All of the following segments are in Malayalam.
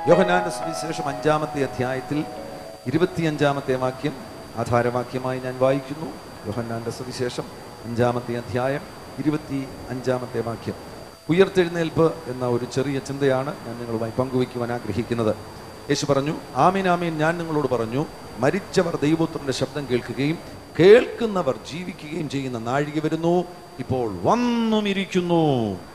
യോഹനാന്റെ സുവിശേഷം അഞ്ചാമത്തെ അധ്യായത്തിൽ ഇരുപത്തിയഞ്ചാമത്തെ വാക്യം ആധാരവാക്യമായി ഞാൻ വായിക്കുന്നു യോഹന്നാന്റെ സുവിശേഷം അഞ്ചാമത്തെ അധ്യായം ഇരുപത്തി അഞ്ചാമത്തെ വാക്യം ഉയർത്തെഴുന്നേൽപ്പ് എന്ന ഒരു ചെറിയ ചിന്തയാണ് ഞാൻ നിങ്ങളുമായി പങ്കുവയ്ക്കുവാൻ ആഗ്രഹിക്കുന്നത് യേശു പറഞ്ഞു ആമീൻ ആമീൻ ഞാൻ നിങ്ങളോട് പറഞ്ഞു മരിച്ചവർ ദൈവപുത്രന്റെ ശബ്ദം കേൾക്കുകയും കേൾക്കുന്നവർ ജീവിക്കുകയും ചെയ്യുന്ന നാഴിക വരുന്നു ഇപ്പോൾ വന്നുമിരിക്കുന്നു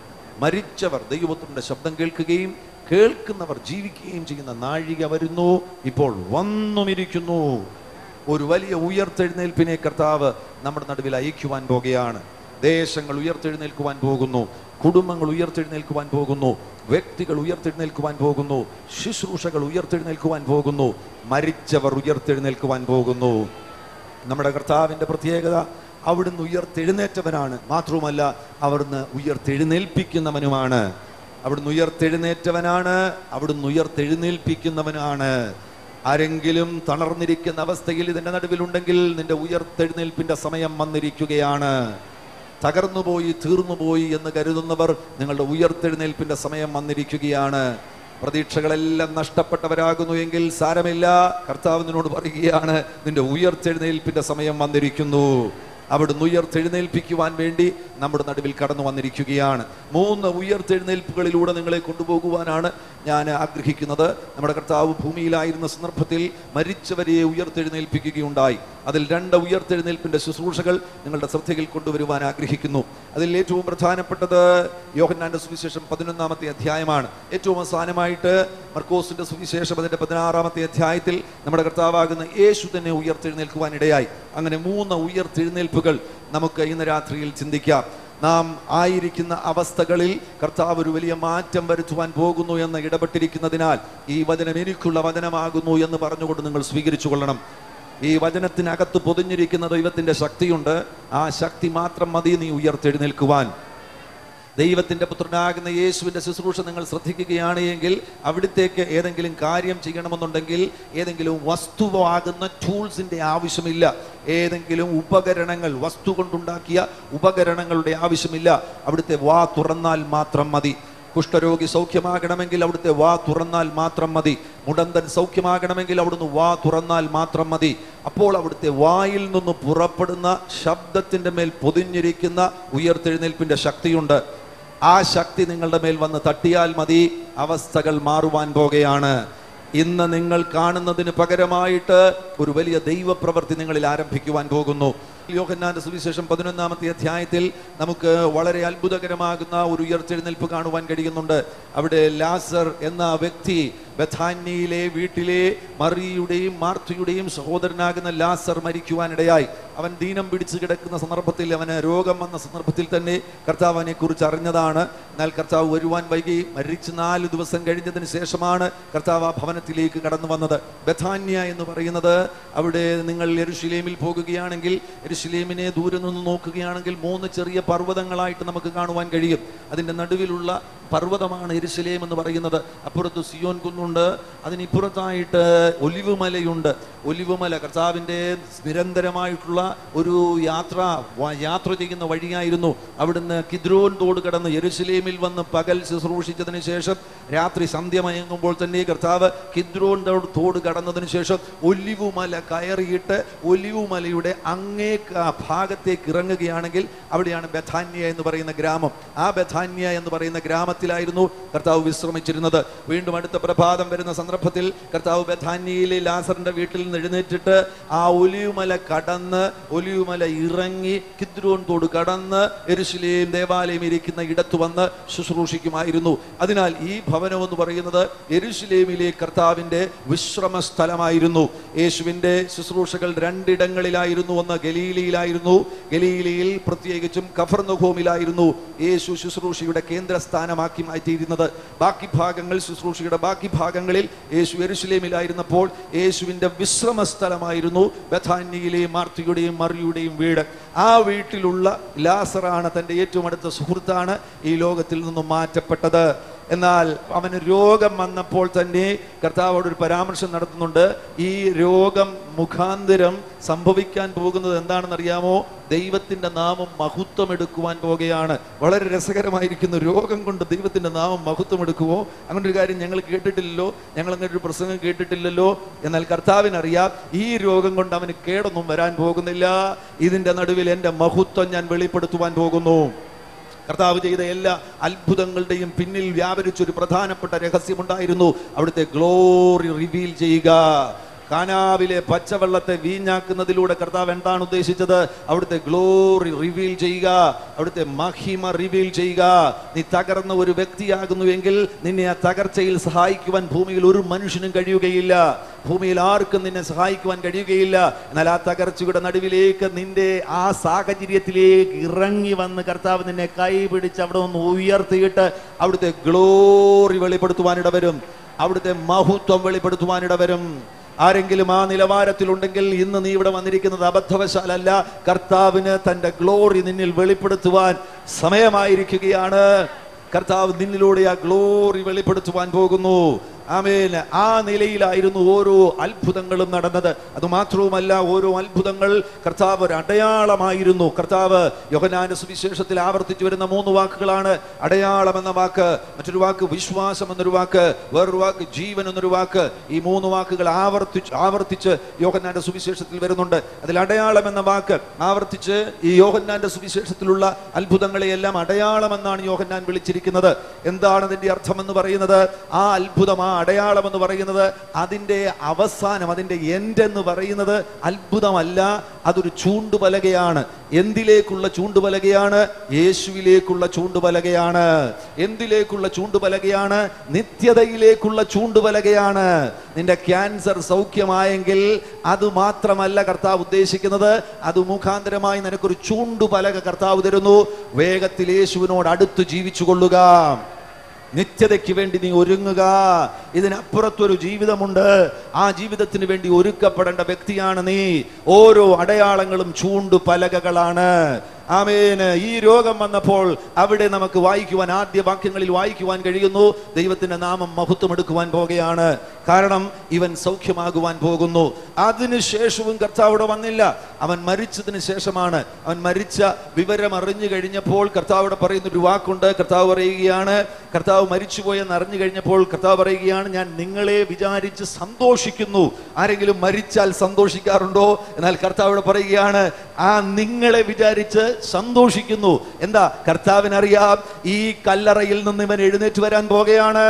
മരിച്ചവർ ദൈവപുത്രന്റെ ശബ്ദം കേൾക്കുകയും കേൾക്കുന്നവർ ജീവിക്കുകയും ചെയ്യുന്ന നാഴിക വരുന്നു ഇപ്പോൾ വന്നുമിരിക്കുന്നു ഒരു വലിയ ഉയർത്തെഴുന്നേൽപ്പിനെ കർത്താവ് നമ്മുടെ നടുവിൽ അയക്കുവാൻ പോകുകയാണ് ദേശങ്ങൾ ഉയർത്തെഴുന്നേൽക്കുവാൻ പോകുന്നു കുടുംബങ്ങൾ ഉയർത്തെഴുന്നേൽക്കുവാൻ പോകുന്നു വ്യക്തികൾ ഉയർത്തെഴുന്നേൽക്കുവാൻ പോകുന്നു ശുശ്രൂഷകൾ ഉയർത്തെഴുന്നേൽക്കുവാൻ പോകുന്നു മരിച്ചവർ ഉയർത്തെഴുന്നേൽക്കുവാൻ പോകുന്നു നമ്മുടെ കർത്താവിൻ്റെ പ്രത്യേകത അവിടുന്ന് ഉയർത്തെഴുന്നേറ്റവനാണ് മാത്രവുമല്ല അവിടുന്ന് ഉയർത്തെഴുന്നേൽപ്പിക്കുന്നവനുമാണ് അവിടുന്ന് ഉയർത്തെഴുന്നേറ്റവനാണ് അവിടുന്ന് ഉയർത്തെഴുന്നേൽപ്പിക്കുന്നവനാണ് ആരെങ്കിലും തളർന്നിരിക്കുന്ന അവസ്ഥയിൽ ഇതിന്റെ നടുവിലുണ്ടെങ്കിൽ നിന്റെ ഉയർത്തെഴുന്നേൽപ്പിന്റെ സമയം വന്നിരിക്കുകയാണ് തകർന്നുപോയി തീർന്നുപോയി എന്ന് കരുതുന്നവർ നിങ്ങളുടെ ഉയർത്തെഴുന്നേൽപ്പിന്റെ സമയം വന്നിരിക്കുകയാണ് പ്രതീക്ഷകളെല്ലാം നഷ്ടപ്പെട്ടവരാകുന്നു എങ്കിൽ സാരമില്ല കർത്താവ് നിന്നോട് പറയുകയാണ് നിന്റെ ഉയർത്തെഴുന്നേൽപ്പിന്റെ സമയം വന്നിരിക്കുന്നു അവിടുന്ന് ഉയർത്തെഴുന്നേൽപ്പിക്കുവാൻ വേണ്ടി നമ്മുടെ നടുവിൽ കടന്നു വന്നിരിക്കുകയാണ് മൂന്ന് ഉയർത്തെഴുന്നേൽപ്പുകളിലൂടെ നിങ്ങളെ കൊണ്ടുപോകുവാനാണ് ഞാൻ ആഗ്രഹിക്കുന്നത് നമ്മുടെ കർത്താവ് ഭൂമിയിലായിരുന്ന സന്ദർഭത്തിൽ മരിച്ചവരെ ഉയർത്തെഴുന്നേൽപ്പിക്കുകയുണ്ടായി അതിൽ രണ്ട് ഉയർത്തെഴുന്നേൽപ്പിന്റെ ശുശ്രൂഷകൾ നിങ്ങളുടെ ശ്രദ്ധയിൽ കൊണ്ടുവരുവാൻ ആഗ്രഹിക്കുന്നു അതിൽ ഏറ്റവും പ്രധാനപ്പെട്ടത് യോഹന്നാന്റെ സുവിശേഷം പതിനൊന്നാമത്തെ അധ്യായമാണ് ഏറ്റവും അവസാനമായിട്ട് മർക്കോസിന്റെ സുവിശേഷം അതിന്റെ പതിനാറാമത്തെ അധ്യായത്തിൽ നമ്മുടെ കർത്താവാകുന്ന യേശു തന്നെ ഉയർത്തെഴുന്നേൽക്കുവാൻ ഇടയായി അങ്ങനെ മൂന്ന് ഉയർത്തെഴുന്നേൽപ്പുകൾ നമുക്ക് ഇന്ന് രാത്രിയിൽ ചിന്തിക്കാം നാം ആയിരിക്കുന്ന അവസ്ഥകളിൽ കർത്താവ് ഒരു വലിയ മാറ്റം വരുത്തുവാൻ പോകുന്നു എന്ന് ഇടപെട്ടിരിക്കുന്നതിനാൽ ഈ വചനം എനിക്കുള്ള വചനമാകുന്നു എന്ന് പറഞ്ഞുകൊണ്ട് നിങ്ങൾ സ്വീകരിച്ചു കൊള്ളണം ഈ വചനത്തിനകത്ത് പൊതിഞ്ഞിരിക്കുന്ന ദൈവത്തിന്റെ ശക്തിയുണ്ട് ആ ശക്തി മാത്രം മതി നീ ഉയർത്തെഴുന്നേൽക്കുവാൻ ദൈവത്തിന്റെ പുത്രനാകുന്ന യേശുവിന്റെ ശുശ്രൂഷ നിങ്ങൾ ശ്രദ്ധിക്കുകയാണ് എങ്കിൽ അവിടത്തേക്ക് ഏതെങ്കിലും കാര്യം ചെയ്യണമെന്നുണ്ടെങ്കിൽ ഏതെങ്കിലും വസ്തുവാകുന്ന ടൂൾസിന്റെ ആവശ്യമില്ല ഏതെങ്കിലും ഉപകരണങ്ങൾ വസ്തു കൊണ്ടുണ്ടാക്കിയ ഉപകരണങ്ങളുടെ ആവശ്യമില്ല അവിടുത്തെ വാ തുറന്നാൽ മാത്രം മതി കുഷ്ഠരോഗി സൗഖ്യമാകണമെങ്കിൽ അവിടുത്തെ വാ തുറന്നാൽ മാത്രം മതി മുടന്തൻ സൗഖ്യമാകണമെങ്കിൽ അവിടുന്ന് വാ തുറന്നാൽ മാത്രം മതി അപ്പോൾ അവിടുത്തെ വായിൽ നിന്ന് പുറപ്പെടുന്ന ശബ്ദത്തിന്റെ മേൽ പൊതിഞ്ഞിരിക്കുന്ന ഉയർത്തെഴുന്നേൽപ്പിന്റെ ശക്തിയുണ്ട് ആ ശക്തി നിങ്ങളുടെ മേൽ വന്ന് തട്ടിയാൽ മതി അവസ്ഥകൾ മാറുവാൻ പോകുകയാണ് ഇന്ന് നിങ്ങൾ കാണുന്നതിന് പകരമായിട്ട് ഒരു വലിയ ദൈവപ്രവൃത്തി നിങ്ങളിൽ ആരംഭിക്കുവാൻ പോകുന്നു യോഹന്നാന്റെ സുവിശേഷം പതിനൊന്നാമത്തെ അധ്യായത്തിൽ നമുക്ക് വളരെ അത്ഭുതകരമാകുന്ന ഒരു ഉയർത്തെഴുന്നേൽപ്പ് കാണുവാൻ കഴിയുന്നുണ്ട് അവിടെ ലാസർ എന്ന വ്യക്തി ബഥാന്യയിലെ വീട്ടിലെ മറിയുടെയും മാർത്തയുടെയും സഹോദരനാകുന്ന ലാസർ മരിക്കുവാനിടയായി അവൻ ദീനം പിടിച്ചു കിടക്കുന്ന സന്ദർഭത്തിൽ അവന് രോഗം വന്ന സന്ദർഭത്തിൽ തന്നെ കർത്താവ് അവനെ കുറിച്ച് അറിഞ്ഞതാണ് എന്നാൽ കർത്താവ് വരുവാൻ വൈകി മരിച്ച് നാല് ദിവസം കഴിഞ്ഞതിന് ശേഷമാണ് കർത്താവ് ആ ഭവനത്തിലേക്ക് കടന്നു വന്നത് ബഥാന്യ എന്ന് പറയുന്നത് അവിടെ നിങ്ങൾ എരുഷലേമിൽ പോകുകയാണെങ്കിൽ എരുഷലേമിനെ ദൂരെ നിന്ന് നോക്കുകയാണെങ്കിൽ മൂന്ന് ചെറിയ പർവ്വതങ്ങളായിട്ട് നമുക്ക് കാണുവാൻ കഴിയും അതിൻ്റെ നടുവിലുള്ള പർവ്വതമാണ് എരുസലേം എന്ന് പറയുന്നത് അപ്പുറത്ത് സിയോൻ കുന്നുണ്ട് അതിനിപ്പുറത്തായിട്ട് ഒലിവ് മലയുണ്ട് ഒലിവ് മല കർത്താവിൻ്റെ നിരന്തരമായിട്ടുള്ള ഒരു യാത്ര വ- യാത്ര ചെയ്യുന്ന വഴിയായിരുന്നു അവിടുന്ന് കിദ്രോൻ തോട് കടന്ന് യെരുസലേമിൽ വന്ന് പകൽ ശുശ്രൂഷിച്ചതിന് ശേഷം രാത്രി സന്ധ്യ മയങ്ങുമ്പോൾ തന്നെ കർത്താവ് കിദ്രോൻ തോട് തോട് കടന്നതിന് ശേഷം ഒലിവ് മല കയറിയിട്ട് ഒലിവ് മലയുടെ അങ്ങേ ക- ഭാഗത്തേക്ക് ഇറങ്ങുകയാണെങ്കിൽ അവിടെയാണ് ബഥാന്യ എന്ന് പറയുന്ന ഗ്രാമം ആ ബഥാന്യ എന്ന് പറയുന്ന ഗ്രാമത്തിലായിരുന്നു കർത്താവ് വിശ്രമിച്ചിരുന്നത് വീണ്ടും അടുത്ത പ്രഭാതം വരുന്ന സന്ദർഭത്തിൽ കർത്താവ് ബഥാന്യയിലെ ലാസറിന്റെ വീട്ടിൽ നിന്ന് എഴുന്നേറ്റിട്ട് ആ ഒലിവുമല കടന്ന് ഒലിവുമല ഇറങ്ങി കിദ്രോൻ തോട് കടന്ന് എരുശിലേം ദേവാലയം ഇരിക്കുന്ന ഇടത്ത് വന്ന് ശുശ്രൂഷിക്കുമായിരുന്നു അതിനാൽ ഈ ഭവനം എന്ന് പറയുന്നത് എരുശിലേമിലെ കർത്താവിന്റെ വിശ്രമ സ്ഥലമായിരുന്നു യേശുവിന്റെ ശുശ്രൂഷകൾ രണ്ടിടങ്ങളിലായിരുന്നു ഒന്ന് ഗലീലയിലായിരുന്നു ഗലീലയിൽ പ്രത്യേകിച്ചും കഫർന്നുഹോമിലായിരുന്നു യേശു ശുശ്രൂഷയുടെ കേന്ദ്രസ്ഥാനമാക്കി മാറ്റിയിരുന്നത് ബാക്കി ഭാഗങ്ങൾ ശുശ്രൂഷയുടെ ബാക്കി ഭാഗങ്ങളിൽ യേശു എരുശലേമിലായിരുന്നപ്പോൾ യേശുവിന്റെ വിശ്രമ സ്ഥലമായിരുന്നു ബഥാന്യയിലെയും മാർത്തിയുടെയും മറിയുടെയും വീട് ആ വീട്ടിലുള്ള ലാസറാണ് തൻ്റെ ഏറ്റവും അടുത്ത സുഹൃത്താണ് ഈ ലോകത്തിൽ നിന്നും മാറ്റപ്പെട്ടത് എന്നാൽ അവന് രോഗം വന്നപ്പോൾ തന്നെ കർത്താവോട് ഒരു പരാമർശം നടത്തുന്നുണ്ട് ഈ രോഗം മുഖാന്തരം സംഭവിക്കാൻ പോകുന്നത് എന്താണെന്ന് അറിയാമോ ദൈവത്തിന്റെ നാമം മഹത്വം എടുക്കുവാൻ പോകുകയാണ് വളരെ രസകരമായിരിക്കുന്നു രോഗം കൊണ്ട് ദൈവത്തിന്റെ നാമം മഹത്വം എടുക്കുവോ അങ്ങനെ ഒരു കാര്യം ഞങ്ങൾ കേട്ടിട്ടില്ലല്ലോ ഞങ്ങൾ അങ്ങനെ ഒരു പ്രസംഗം കേട്ടിട്ടില്ലല്ലോ എന്നാൽ കർത്താവിനറിയാം ഈ രോഗം കൊണ്ട് അവന് കേടൊന്നും വരാൻ പോകുന്നില്ല ഇതിന്റെ നടുവിൽ എൻ്റെ മഹത്വം ഞാൻ വെളിപ്പെടുത്തുവാൻ പോകുന്നു കർത്താവ് ചെയ്ത എല്ലാ അത്ഭുതങ്ങളുടെയും പിന്നിൽ വ്യാപരിച്ച ഒരു പ്രധാനപ്പെട്ട രഹസ്യമുണ്ടായിരുന്നു അവിടുത്തെ ഗ്ലോറി റിവീൽ ചെയ്യുക കാനാവിലെ പച്ചവെള്ളത്തെ വീഞ്ഞാക്കുന്നതിലൂടെ കർത്താവ് എന്താണ് ഉദ്ദേശിച്ചത് അവിടുത്തെ ഗ്ലോറി റിവീൽ ചെയ്യുക അവിടുത്തെ മഹിമ റിവീൽ ചെയ്യുക നീ തകർന്ന ഒരു വ്യക്തിയാകുന്നുവെങ്കിൽ നിന്നെ ആ തകർച്ചയിൽ സഹായിക്കുവാൻ ഭൂമിയിൽ ഒരു മനുഷ്യനും കഴിയുകയില്ല ഭൂമിയിൽ ആർക്കും നിന്നെ സഹായിക്കുവാൻ കഴിയുകയില്ല എന്നാൽ ആ തകർച്ചയുടെ നടുവിലേക്ക് നിന്റെ ആ സാഹചര്യത്തിലേക്ക് ഇറങ്ങി വന്ന് കർത്താവ് നിന്നെ കൈ പിടിച്ച് അവിടെ ഒന്ന് ഉയർത്തിയിട്ട് അവിടുത്തെ ഗ്ലോറി വെളിപ്പെടുത്തുവാനിട വരും അവിടുത്തെ മഹത്വം വെളിപ്പെടുത്തുവാനിട വരും ആരെങ്കിലും ആ നിലവാരത്തിലുണ്ടെങ്കിൽ ഇന്ന് നീ ഇവിടെ വന്നിരിക്കുന്നത് അബദ്ധവശാലല്ല കർത്താവിന് തന്റെ ഗ്ലോറി നിന്നിൽ വെളിപ്പെടുത്തുവാൻ സമയമായിരിക്കുകയാണ് കർത്താവ് നിന്നിലൂടെ ആ ഗ്ലോറി വെളിപ്പെടുത്തുവാൻ പോകുന്നു ആമേൻ ആ നിലയിലായിരുന്നു ഓരോ അത്ഭുതങ്ങളും നടന്നത് അത് മാത്രവുമല്ല ഓരോ അത്ഭുതങ്ങൾ കർത്താവ് ഒരു അടയാളമായിരുന്നു കർത്താവ് യോഹനാന്റെ സുവിശേഷത്തിൽ ആവർത്തിച്ചു വരുന്ന മൂന്ന് വാക്കുകളാണ് അടയാളം എന്ന വാക്ക് മറ്റൊരു വാക്ക് വിശ്വാസം എന്നൊരു വാക്ക് വേറൊരു വാക്ക് ജീവൻ എന്നൊരു വാക്ക് ഈ മൂന്ന് വാക്കുകൾ ആവർത്തിച്ച് ആവർത്തിച്ച് യോഹന്നാന്റെ സുവിശേഷത്തിൽ വരുന്നുണ്ട് അതിൽ അടയാളം എന്ന വാക്ക് ആവർത്തിച്ച് ഈ യോഹന്നാന്റെ സുവിശേഷത്തിലുള്ള അത്ഭുതങ്ങളെയെല്ലാം അടയാളം എന്നാണ് യോഹന്നാൻ വിളിച്ചിരിക്കുന്നത് എന്താണ് അതിന്റെ അർത്ഥം എന്ന് പറയുന്നത് ആ അത്ഭുതം ആ അടയാളം എന്ന് പറയുന്നത് അതിന്റെ അവസാനം അതിന്റെ എൻഡ് എന്ന് പറയുന്നത് അത്ഭുതമല്ല അതൊരു ചൂണ്ടുപലകയാണ് എന്തിലേക്കുള്ള ചൂണ്ടുപലകയാണ് യേശുവിലേക്കുള്ള ചൂണ്ടുപലകയാണ് എന്തിലേക്കുള്ള ചൂണ്ടുപലകയാണ് നിത്യതയിലേക്കുള്ള ചൂണ്ടുപലകയാണ് നിന്റെ ക്യാൻസർ സൗഖ്യമായെങ്കിൽ അത് മാത്രമല്ല കർത്താവ് ഉദ്ദേശിക്കുന്നത് അത് മുഖാന്തരമായി നിനക്കൊരു ചൂണ്ടുപലക കർത്താവ് തരുന്നു വേഗത്തിൽ യേശുവിനോട് അടുത്ത് ജീവിച്ചു കൊള്ളുക നിത്യതയ്ക്ക് വേണ്ടി നീ ഒരുങ്ങുക ഇതിനപ്പുറത്തൊരു ജീവിതമുണ്ട് ആ ജീവിതത്തിന് വേണ്ടി ഒരുക്കപ്പെടേണ്ട വ്യക്തിയാണ് നീ ഓരോ അടയാളങ്ങളും ചൂണ്ടു പലകകളാണ് ആമേന് ഈ രോഗം വന്നപ്പോൾ അവിടെ നമുക്ക് വായിക്കുവാൻ ആദ്യ വാക്യങ്ങളിൽ വായിക്കുവാൻ കഴിയുന്നു ദൈവത്തിന്റെ നാമം മഹത്വം എടുക്കുവാൻ പോകുകയാണ് കാരണം ഇവൻ സൗഖ്യമാകുവാൻ പോകുന്നു അതിനുശേഷവും കർത്താവ് അവിടെ വന്നില്ല അവൻ മരിച്ചതിന് ശേഷമാണ് അവൻ മരിച്ച വിവരം അറിഞ്ഞു കഴിഞ്ഞപ്പോൾ കർത്താവ് അവിടെ പറയുന്ന ഒരു വാക്കുണ്ട് കർത്താവ് പറയുകയാണ് കർത്താവ് മരിച്ചുപോയെന്ന് അറിഞ്ഞു കഴിഞ്ഞപ്പോൾ കർത്താവ് പറയുകയാണ് ഞാൻ നിങ്ങളെ വിചാരിച്ച് സന്തോഷിക്കുന്നു ആരെങ്കിലും മരിച്ചാൽ സന്തോഷിക്കാറുണ്ടോ എന്നാൽ കർത്താവ് ഇവിടെ പറയുകയാണ് ആ നിങ്ങളെ വിചാരിച്ച് സന്തോഷിക്കുന്നു എന്താ കർത്താവിനറിയാം ഈ കല്ലറയിൽ നിന്ന് ഇവൻ എഴുന്നേറ്റ് വരാൻ പോകുകയാണ്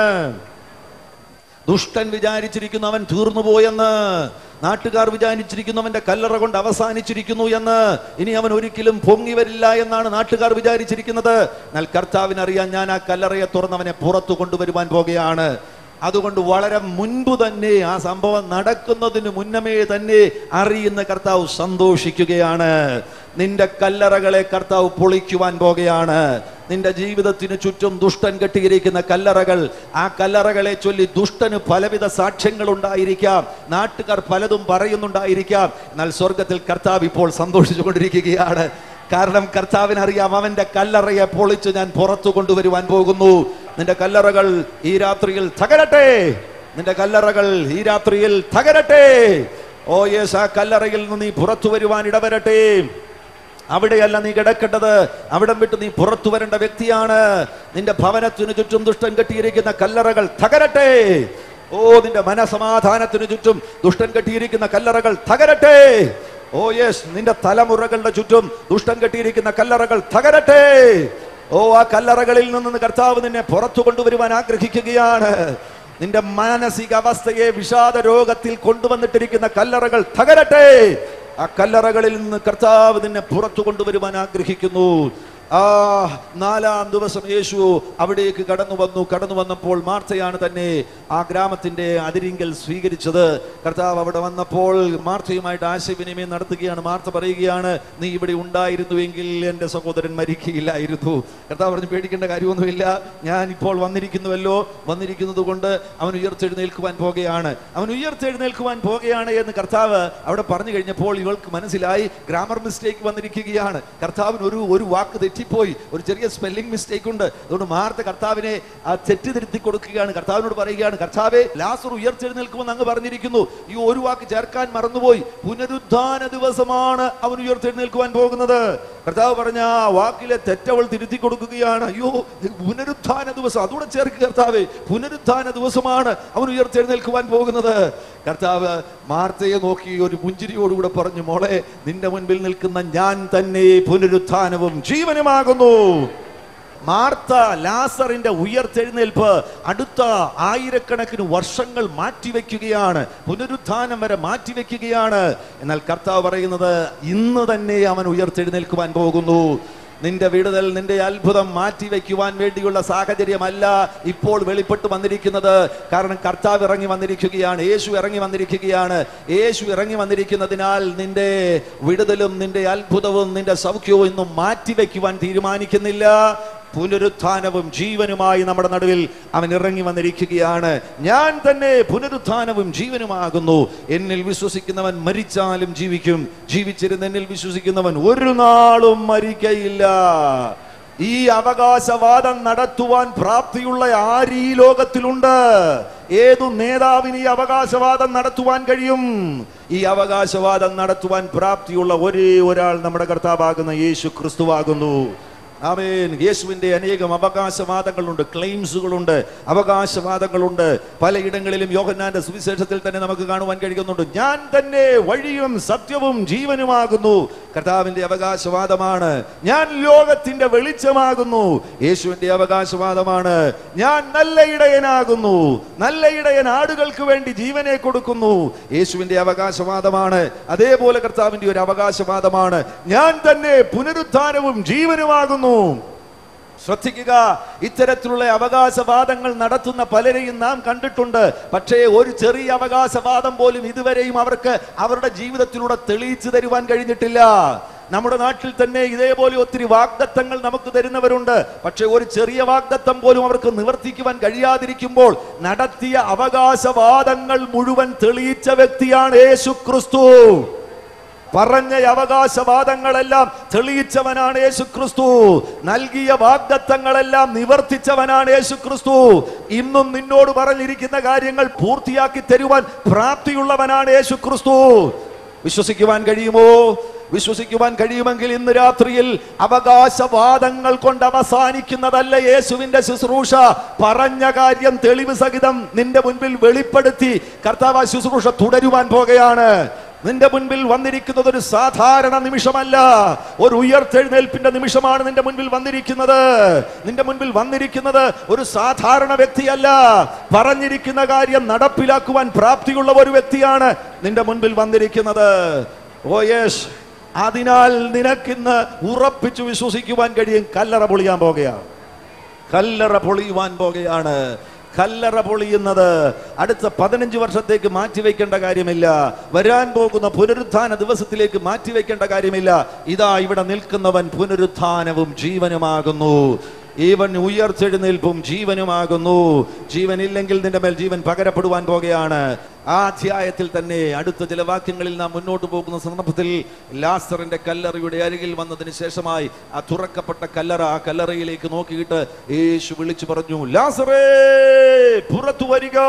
ദുഷ്ടൻ വിചാരിച്ചിരിക്കുന്നു അവൻ തീർന്നു പോയെന്ന് നാട്ടുകാർ വിചാരിച്ചിരിക്കുന്നു അവന്റെ കല്ലറ കൊണ്ട് അവസാനിച്ചിരിക്കുന്നു എന്ന് ഇനി അവൻ ഒരിക്കലും പൊങ്ങി വരില്ല എന്നാണ് നാട്ടുകാർ വിചാരിച്ചിരിക്കുന്നത് എന്നാൽ കർത്താവിനറിയാൻ ഞാൻ ആ കല്ലറയെ തുറന്ന് അവനെ പുറത്തു കൊണ്ടുവരുവാൻ പോകുകയാണ് അതുകൊണ്ട് വളരെ മുൻപ് തന്നെ ആ സംഭവം നടക്കുന്നതിന് മുന്നമേ തന്നെ അറിയുന്ന കർത്താവ് സന്തോഷിക്കുകയാണ് നിന്റെ കല്ലറകളെ കർത്താവ് പൊളിക്കുവാൻ പോകുകയാണ് നിന്റെ ജീവിതത്തിന് ചുറ്റും ദുഷ്ടൻ കെട്ടിയിരിക്കുന്ന കല്ലറകൾ ആ കല്ലറകളെ ചൊല്ലി ദുഷ്ടന് പലവിധ സാക്ഷ്യങ്ങൾ ഉണ്ടായിരിക്കാം നാട്ടുകാർ പലതും പറയുന്നുണ്ടായിരിക്കാം എന്നാൽ സ്വർഗത്തിൽ കർത്താവ് ഇപ്പോൾ സന്തോഷിച്ചു കൊണ്ടിരിക്കുകയാണ് കാരണം കർത്താവിനറിയാം അവന്റെ കല്ലറയെ പൊളിച്ച് ഞാൻ പുറത്തു കൊണ്ടുവരുവാൻ പോകുന്നു നിന്റെ കല്ലറകൾ ഈ രാത്രിയിൽ തകരട്ടെ നിന്റെ കല്ലറകൾ ഈ രാത്രിയിൽ തകരട്ടെ ഓ യേസ് ആ കല്ലറയിൽ നിന്ന് നീ പുറത്തു വരുവാൻ ഇടവരട്ടെ അവിടെയല്ല നീ കിടക്കേണ്ടത് അവിടം വിട്ട് നീ പുറത്തു വരേണ്ട വ്യക്തിയാണ് നിന്റെ ഭവനത്തിനു ചുറ്റും ദുഷ്ടൻ കെട്ടിയിരിക്കുന്ന കല്ലറകൾ തകരട്ടെ ഓ നിന്റെ മനസമാധാനത്തിനു ചുറ്റും ദുഷ്ടൻ കെട്ടിയിരിക്കുന്ന കല്ലറകൾ തകരട്ടെ ഓ യെസ് നിന്റെ തലമുറകളുടെ ചുറ്റും ദുഷ്ടൻ കെട്ടിയിരിക്കുന്ന കല്ലറകൾ തകരട്ടെ ഓ ആ കല്ലറകളിൽ നിന്ന് കർത്താവ് നിന്നെ പുറത്തു കൊണ്ടുവരുവാൻ ആഗ്രഹിക്കുകയാണ് നിന്റെ മാനസിക അവസ്ഥയെ വിഷാദ രോഗത്തിൽ കൊണ്ടുവന്നിട്ടിരിക്കുന്ന കല്ലറകൾ തകരട്ടെ ആ കല്ലറകളിൽ നിന്ന് കർത്താവ് നിന്നെ പുറത്തു കൊണ്ടുവരുവാൻ ആഗ്രഹിക്കുന്നു ആ നാലാം ദിവസം യേശു അവിടേക്ക് കടന്നു വന്നു കടന്നു വന്നപ്പോൾ മാർത്തയാണ് തന്നെ ആ ഗ്രാമത്തിന്റെ അതിരിങ്കൽ സ്വീകരിച്ചത് കർത്താവ് അവിടെ വന്നപ്പോൾ മാർത്തയുമായിട്ട് ആശയവിനിമയം നടത്തുകയാണ് മാർത്ത പറയുകയാണ് നീ ഇവിടെ ഉണ്ടായിരുന്നുവെങ്കിൽ എൻ്റെ സഹോദരൻ മരിക്കുകയില്ലായിരുന്നു കർത്താവ് പറഞ്ഞു പേടിക്കേണ്ട കാര്യമൊന്നുമില്ല ഞാൻ ഇപ്പോൾ വന്നിരിക്കുന്നുവല്ലോ വന്നിരിക്കുന്നത് കൊണ്ട് അവൻ ഉയർത്തെഴുന്നേൽക്കുവാൻ പോകുകയാണ് അവൻ ഉയർത്തെഴുന്നേൽക്കുവാൻ പോകുകയാണ് എന്ന് കർത്താവ് അവിടെ പറഞ്ഞു കഴിഞ്ഞപ്പോൾ ഇവൾക്ക് മനസ്സിലായി ഗ്രാമർ മിസ്റ്റേക്ക് വന്നിരിക്കുകയാണ് കർത്താവിന് ഒരു ഒരു വാക്ക് തെറ്റി തെറ്റിപ്പോയി ഒരു ചെറിയ സ്പെല്ലിംഗ് മിസ്റ്റേക്ക് ഉണ്ട് അതുകൊണ്ട് മാർത്ത കർത്താവിനെ ആ തെറ്റിതിരുത്തി കൊടുക്കുകയാണ് കർത്താവിനോട് പറയുകയാണ് കർത്താവെ ലാസർ ഉയർത്തെഴുന്നേൽക്കുമെന്ന് അങ്ങ് പറഞ്ഞിരിക്കുന്നു ഈ ഒരു വാക്ക് ചേർക്കാൻ മറന്നുപോയി പുനരുദ്ധാന ദിവസമാണ് അവൻ ഉയർത്തെഴുന്നേൽക്കുവാൻ പോകുന്നത് കർത്താവ് പറഞ്ഞ ആ വാക്കിലെ തെറ്റവൾ തിരുത്തി കൊടുക്കുകയാണ് അയ്യോ പുനരുദ്ധാന ദിവസം അതുകൂടെ ചേർക്ക് കർത്താവെ പുനരുദ്ധാന ദിവസമാണ് അവൻ ഉയർത്തെഴുന്നേൽക്കുവാൻ പോകുന്നത് കർത്താവ് മാർത്തയെ നോക്കി ഒരു പുഞ്ചിരിയോടുകൂടെ പറഞ്ഞു മോളെ നിന്റെ മുൻപിൽ നിൽക്കുന്ന ഞാൻ തന്നെ പുനരുത്ഥാനവും ജീവനുമാകുന്നു മാർത്ത ലാസറിന്റെ ഉയർത്തെഴുന്നേൽപ്പ് അടുത്ത ആയിരക്കണക്കിന് വർഷങ്ങൾ മാറ്റിവെക്കുകയാണ് പുനരുത്ഥാനം വരെ മാറ്റിവെക്കുകയാണ് എന്നാൽ കർത്താവ് പറയുന്നത് ഇന്ന് തന്നെ അവൻ ഉയർത്തെഴുന്നേൽക്കുവാൻ പോകുന്നു നിന്റെ വിടുതൽ നിന്റെ അത്ഭുതം മാറ്റിവെക്കുവാൻ വേണ്ടിയുള്ള സാഹചര്യമല്ല ഇപ്പോൾ വെളിപ്പെട്ട് വന്നിരിക്കുന്നത് കാരണം കർത്താവ് ഇറങ്ങി വന്നിരിക്കുകയാണ് യേശു ഇറങ്ങി വന്നിരിക്കുകയാണ് യേശു ഇറങ്ങി വന്നിരിക്കുന്നതിനാൽ നിന്റെ വിടുതലും നിന്റെ അത്ഭുതവും നിന്റെ സൗഖ്യവും ഇന്നും മാറ്റിവെക്കുവാൻ തീരുമാനിക്കുന്നില്ല പുനരുത്ഥാനവും ജീവനുമായി നമ്മുടെ നടുവിൽ അവൻ ഇറങ്ങി വന്നിരിക്കുകയാണ് ഞാൻ തന്നെ പുനരുത്ഥാനവും ജീവനുമാകുന്നു എന്നിൽ വിശ്വസിക്കുന്നവൻ മരിച്ചാലും ജീവിക്കും ജീവിച്ചിരുന്ന് എന്നിൽ വിശ്വസിക്കുന്നവൻ ഒരു നാളും മരിക്കയില്ല ഈ അവകാശവാദം നടത്തുവാൻ പ്രാപ്തിയുള്ള ആര് ഈ ലോകത്തിലുണ്ട് ഏതു നേതാവിന് ഈ അവകാശവാദം നടത്തുവാൻ കഴിയും ഈ അവകാശവാദം നടത്തുവാൻ പ്രാപ്തിയുള്ള ഒരേ ഒരാൾ നമ്മുടെ കർത്താവാകുന്ന യേശു ക്രിസ്തുവാകുന്നു ആമേൻ യേശുവിന്റെ അനേകം അവകാശവാദങ്ങളുണ്ട് ക്ലെയിംസുകളുണ്ട് അവകാശവാദങ്ങളുണ്ട് പലയിടങ്ങളിലും യോഹന്നാന്റെ സുവിശേഷത്തിൽ തന്നെ നമുക്ക് കാണുവാൻ കഴിയുന്നുണ്ട് ഞാൻ തന്നെ വഴിയും സത്യവും ജീവനുമാകുന്നു കർത്താവിന്റെ അവകാശവാദമാണ് ഞാൻ ലോകത്തിന്റെ വെളിച്ചമാകുന്നു യേശുവിന്റെ അവകാശവാദമാണ് ഞാൻ നല്ല ഇടയനാകുന്നു നല്ല ഇടയൻ ആടുകൾക്ക് വേണ്ടി ജീവനെ കൊടുക്കുന്നു യേശുവിന്റെ അവകാശവാദമാണ് അതേപോലെ കർത്താവിന്റെ ഒരു അവകാശവാദമാണ് ഞാൻ തന്നെ പുനരുത്ഥാനവും ജീവനുമാകുന്നു ശ്രദ്ധിക്കുക ഇത്തരത്തിലുള്ള അവകാശവാദങ്ങൾ നടത്തുന്ന പലരെയും നാം കണ്ടിട്ടുണ്ട് പക്ഷേ ഒരു ചെറിയ അവകാശവാദം പോലും ഇതുവരെയും അവർക്ക് അവരുടെ ജീവിതത്തിലൂടെ തെളിയിച്ചു തരുവാൻ കഴിഞ്ഞിട്ടില്ല നമ്മുടെ നാട്ടിൽ തന്നെ ഇതേപോലെ ഒത്തിരി വാഗ്ദത്തങ്ങൾ നമുക്ക് തരുന്നവരുണ്ട് പക്ഷെ ഒരു ചെറിയ വാഗ്ദത്തം പോലും അവർക്ക് നിവർത്തിക്കുവാൻ കഴിയാതിരിക്കുമ്പോൾ നടത്തിയ അവകാശവാദങ്ങൾ മുഴുവൻ തെളിയിച്ച വ്യക്തിയാണ് യേശു ക്രിസ്തു പറഞ്ഞ അവകാശവാദങ്ങളെല്ലാം തെളിയിച്ചവനാണ് യേശു ക്രിസ്തു നൽകിയ വാഗ്ദത്തങ്ങളെല്ലാം നിവർത്തിച്ചവനാണ് യേശു ക്രിസ്തു ഇന്നും നിന്നോട് പറഞ്ഞിരിക്കുന്ന കാര്യങ്ങൾ പൂർത്തിയാക്കി തരുവാൻ പ്രാപ്തിയുള്ളവനാണ് യേശു ക്രിസ്തു വിശ്വസിക്കുവാൻ കഴിയുമോ വിശ്വസിക്കുവാൻ കഴിയുമെങ്കിൽ ഇന്ന് രാത്രിയിൽ അവകാശവാദങ്ങൾ കൊണ്ട് അവസാനിക്കുന്നതല്ല യേശുവിന്റെ ശുശ്രൂഷ പറഞ്ഞ കാര്യം തെളിവ് സഹിതം നിന്റെ മുൻപിൽ വെളിപ്പെടുത്തി കർത്താവ് ആ ശുശ്രൂഷ തുടരുവാൻ പോകുകയാണ് നിന്റെ മുൻപിൽ വന്നിരിക്കുന്നത് ഒരു സാധാരണ നിമിഷമല്ല ഒരു ഉയർത്തെഴുന്നേൽപ്പിന്റെ നിമിഷമാണ് നിന്റെ മുൻപിൽ വന്നിരിക്കുന്നത് നിന്റെ മുൻപിൽ വന്നിരിക്കുന്നത് ഒരു സാധാരണ വ്യക്തിയല്ല പറഞ്ഞിരിക്കുന്ന കാര്യം നടപ്പിലാക്കുവാൻ പ്രാപ്തിയുള്ള ഒരു വ്യക്തിയാണ് നിന്റെ മുൻപിൽ വന്നിരിക്കുന്നത് ഓ യേശ് അതിനാൽ നിനക്കിന്ന് ഉറപ്പിച്ചു വിശ്വസിക്കുവാൻ കഴിയും കല്ലറ പൊളിയാൻ പോകുകയാണ് കല്ലറ പൊളിയുവാൻ പോകുകയാണ് കല്ലറ പൊളിയുന്നത് അടുത്ത പതിനഞ്ച് വർഷത്തേക്ക് മാറ്റിവെക്കേണ്ട കാര്യമില്ല വരാൻ പോകുന്ന പുനരുത്ഥാന ദിവസത്തിലേക്ക് മാറ്റിവെക്കേണ്ട കാര്യമില്ല ഇതാ ഇവിടെ നിൽക്കുന്നവൻ പുനരുത്ഥാനവും ജീവനുമാകുന്നു ഈവൻ ഉയർത്തെഴുന്നേൽപ്പും ജീവനുമാകുന്നു ജീവനില്ലെങ്കിൽ നിന്റെ മേൽ ജീവൻ പകരപ്പെടുവാൻ പോകുകയാണ് ആ അധ്യായത്തിൽ തന്നെ അടുത്ത ചില വാക്യങ്ങളിൽ നാം മുന്നോട്ട് പോകുന്ന സന്ദർഭത്തിൽ ലാസറിന്റെ കല്ലറയുടെ അരികിൽ വന്നതിന് ശേഷമായി ആ തുറക്കപ്പെട്ട കല്ലറ ആ കല്ലറയിലേക്ക് നോക്കിയിട്ട് യേശു വിളിച്ചു പറഞ്ഞു ലാസറേ പുറത്തു വരിക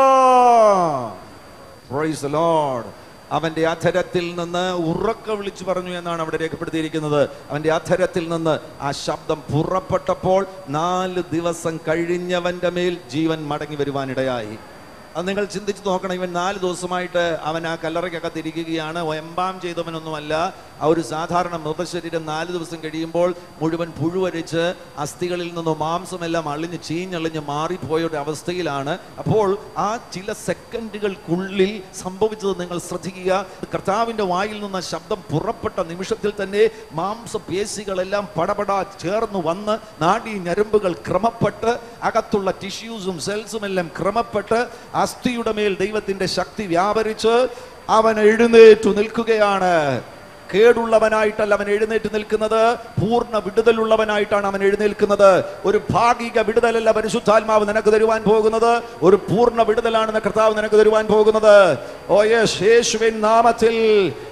Praise the Lord. അവന്റെ അധരത്തിൽ നിന്ന് ഉറക്ക വിളിച്ചു പറഞ്ഞു എന്നാണ് അവിടെ രേഖപ്പെടുത്തിയിരിക്കുന്നത് അവന്റെ അധരത്തിൽ നിന്ന് ആ ശബ്ദം പുറപ്പെട്ടപ്പോൾ നാല് ദിവസം കഴിഞ്ഞവന്റെ മേൽ ജീവൻ മടങ്ങി വരുവാനിടയായി അത് നിങ്ങൾ ചിന്തിച്ച് നോക്കണം ഇവൻ നാല് ദിവസമായിട്ട് അവൻ ആ കല്ലറയ്ക്കകത്ത് ഇരിക്കുകയാണ് എംബാം ചെയ്തവനൊന്നുമല്ല ആ ഒരു സാധാരണ മൃതശരീരം നാല് ദിവസം കഴിയുമ്പോൾ മുഴുവൻ പുഴുവരിച്ച് അസ്ഥികളിൽ നിന്നും മാംസമെല്ലാം അളിഞ്ഞ് ചീഞ്ഞളിഞ്ഞ് മാറിപ്പോയ ഒരു അവസ്ഥയിലാണ് അപ്പോൾ ആ ചില സെക്കൻഡുകൾക്കുള്ളിൽ സംഭവിച്ചത് നിങ്ങൾ ശ്രദ്ധിക്കുക കർത്താവിന്റെ വായിൽ നിന്ന് ശബ്ദം പുറപ്പെട്ട നിമിഷത്തിൽ തന്നെ മാംസപേശികളെല്ലാം പടപട ചേർന്ന് വന്ന് നാഡീ ഞരമ്പുകൾ ക്രമപ്പെട്ട് അകത്തുള്ള ടിഷ്യൂസും സെൽസും എല്ലാം ക്രമപ്പെട്ട് അസ്ഥിയുടെ മേൽ ദൈവത്തിന്റെ ശക്തി വ്യാപരിച്ച് അവൻ എഴുന്നേറ്റു നിൽക്കുകയാണ് കേടുള്ളവനായിട്ടല്ല അവൻ എഴുന്നേറ്റ് നിൽക്കുന്നത് പൂർണ്ണ വിടുതലുള്ളവനായിട്ടാണ് അവൻ എഴുന്നേൽക്കുന്നത് ഒരു ഭാഗിക വിടുതലല്ല പരിശുദ്ധാത്മാവ് നിനക്ക് തരുവാൻ പോകുന്നത് ഒരു പൂർണ്ണ വിടുതലാണ് കർത്താവ് നിനക്ക് തരുവാൻ പോകുന്നത് ഓ യേശ് യേശുവിൻ നാമത്തിൽ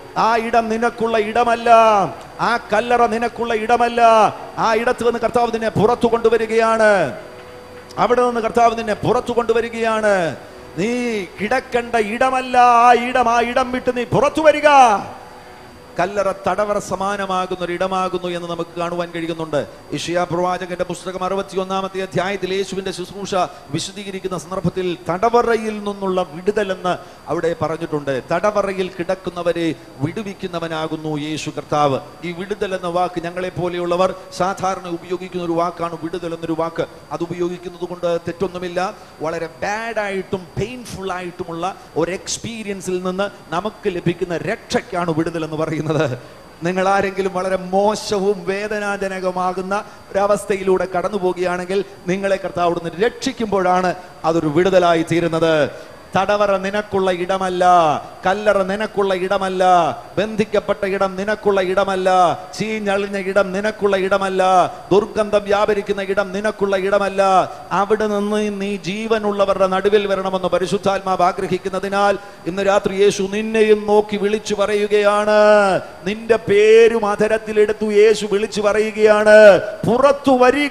ആ ഇടം നിനക്കുള്ള ഇടമല്ല ആ കല്ലറ നിനക്കുള്ള ഇടമല്ല ആ ഇടത്ത് നിന്ന് കർത്താവ് നിന്നെ പുറത്തു കൊണ്ടുവരികയാണ് അവിടെ നിന്ന് കർത്താവ് നിന്നെ പുറത്തു കൊണ്ടുവരികയാണ് നീ കിടക്കേണ്ട ഇടമല്ല ആ ഇടം ആ ഇടം വിട്ട് നീ പുറത്തു വരിക കല്ലറ തടവറ സമാനമാകുന്ന ഒരു ഇടമാകുന്നു എന്ന് നമുക്ക് കാണുവാൻ കഴിയുന്നുണ്ട് ഇഷിയ പ്രവാചകന്റെ പുസ്തകം അറുപത്തി ഒന്നാമത്തെ അധ്യായത്തിൽ യേശുവിന്റെ ശുശ്രൂഷ വിശദീകരിക്കുന്ന സന്ദർഭത്തിൽ തടവറയിൽ നിന്നുള്ള വിടുതലെന്ന് അവിടെ പറഞ്ഞിട്ടുണ്ട് തടവറയിൽ കിടക്കുന്നവരെ വിടുവിക്കുന്നവനാകുന്നു യേശു കർത്താവ് ഈ വിടുതൽ എന്ന വാക്ക് ഞങ്ങളെ പോലെയുള്ളവർ സാധാരണ ഉപയോഗിക്കുന്ന ഒരു വാക്കാണ് വിടുതൽ എന്നൊരു വാക്ക് അത് ഉപയോഗിക്കുന്നത് കൊണ്ട് തെറ്റൊന്നുമില്ല വളരെ ബാഡായിട്ടും പെയിൻഫുൾ ആയിട്ടുമുള്ള ഒരു എക്സ്പീരിയൻസിൽ നിന്ന് നമുക്ക് ലഭിക്കുന്ന രക്ഷയ്ക്കാണ് വിടുതൽ എന്ന് പറയുന്നത് നിങ്ങൾ ആരെങ്കിലും വളരെ മോശവും വേദനാജനകമാകുന്ന ഒരവസ്ഥയിലൂടെ കടന്നു പോവുകയാണെങ്കിൽ നിങ്ങളെ കർത്താവ് അവിടുന്ന് രക്ഷിക്കുമ്പോഴാണ് അതൊരു വിടുതലായി തീരുന്നത് തടവറ നിനക്കുള്ള ഇടമല്ല കല്ലറ നിനക്കുള്ള ഇടമല്ല ബന്ധിക്കപ്പെട്ട ഇടം നിനക്കുള്ള ഇടമല്ല ചീഞ്ഞളിഞ്ഞ ഇടം നിനക്കുള്ള ഇടമല്ല ദുർഗന്ധം വ്യാപരിക്കുന്ന ഇടം നിനക്കുള്ള ഇടമല്ല അവിടെ നിന്ന് നീ ജീവനുള്ളവരുടെ നടുവിൽ വരണമെന്ന് പരിശുദ്ധാത്മാവ് ആഗ്രഹിക്കുന്നതിനാൽ ഇന്ന് രാത്രി യേശു നിന്നെയും നോക്കി വിളിച്ചു പറയുകയാണ് നിന്റെ പേരും അധരത്തിലെടുത്തു യേശു വിളിച്ചു പറയുകയാണ് പുറത്തു വരിക